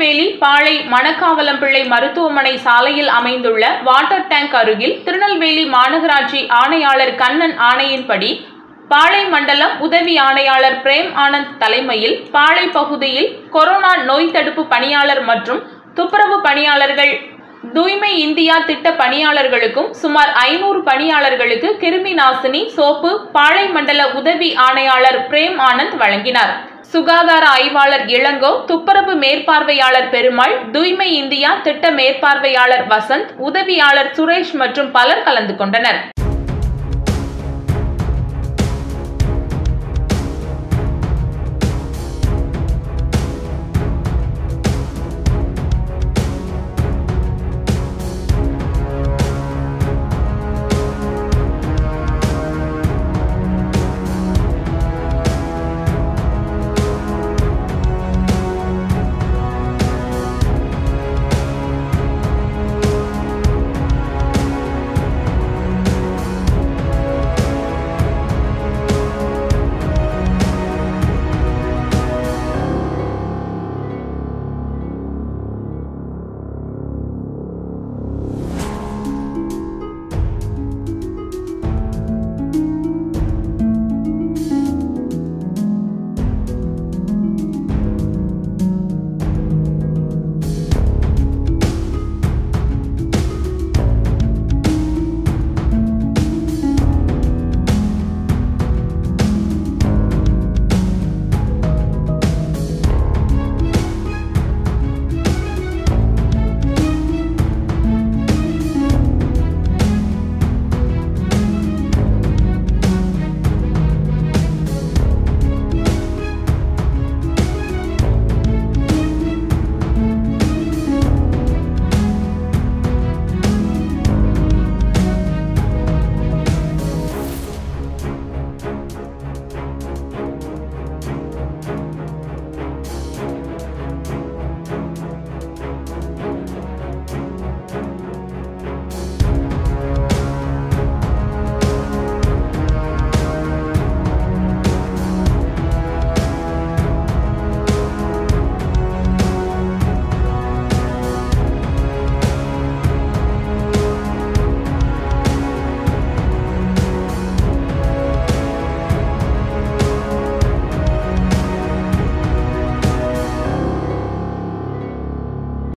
திருநெல்வேலி பாளை மணக்காவலம்பிள்ளை மருத்துவமனை சாலையில் அமைந்துள்ள வாட்டர் டேங்க் அருகில் திருநெல்வேலி மாநகராட்சி ஆணையாளர் கண்ணன் ஆணையின்படி பாளை மண்டலம் உதவி ஆணையாளர் பிரேம் ஆனந்த் தலைமையில் பாளை பகுதியில் கொரோனா நோய் தடுப்பு பணியாளர் மற்றும் துப்புரவு பணியாளர்கள் தூய்மை இந்தியா திட்ட பணியாளர்களுக்கும் சுமார் ஐநூறு பணியாளர்களுக்கு கிருமி நாசினி சோப்பு பாளை மண்டல உதவி ஆணையாளர் பிரேம் ஆனந்த் வழங்கினார் சுகாதார ஆய்வாளர் இளங்கோ துப்புரவு மேற்பார்வையாளர் பெருமாள் தூய்மை இந்தியா திட்ட மேற்பார்வையாளர் வசந்த் உதவியாளர் சுரேஷ் மற்றும் பலர் கலந்து கொண்டனர்